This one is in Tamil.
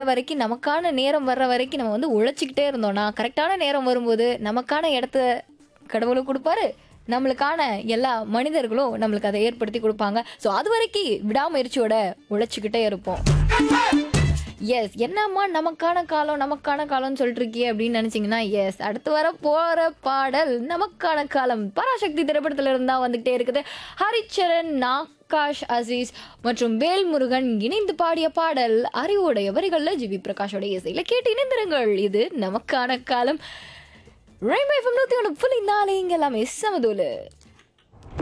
வரைக்கும் நமக்கான நேரம் வர்ற வரைக்கும் நம்ம வந்து உழைச்சிக்கிட்டே இருந்தோம்னா கரெக்டான நேரம் வரும்போது நமக்கான இடத்த கடவுளும் கொடுப்பாரு நம்மளுக்கான எல்லா மனிதர்களும் நம்மளுக்கு அதை ஏற்படுத்தி கொடுப்பாங்க ஸோ அது வரைக்கும் விடாமுயற்சியோட உழைச்சிக்கிட்டே இருப்போம் எஸ் என்னம்மா நமக்கான காலம் நமக்கான காலம்னு சொல்லிட்டு இருக்கியே அப்படின்னு நினைச்சீங்கன்னா எஸ் அடுத்து வர போற பாடல் நமக்கான காலம் பராசக்தி திரைப்படத்துல இருந்தா வந்துகிட்டே இருக்குது ஹரிச்சரன் நாகாஷ் அசீஸ் மற்றும் வேல்முருகன் இணைந்து பாடிய பாடல் அறிவுடைய வரிகள்ல ஜிவி பிரகாஷோட இசையில கேட்டு இணைந்திருங்கள் இது நமக்கான காலம் ரெயின்போ எஃப்எம் நூத்தி ஒன்று புள்ளி நாலு இங்க எல்லாமே சமதூலு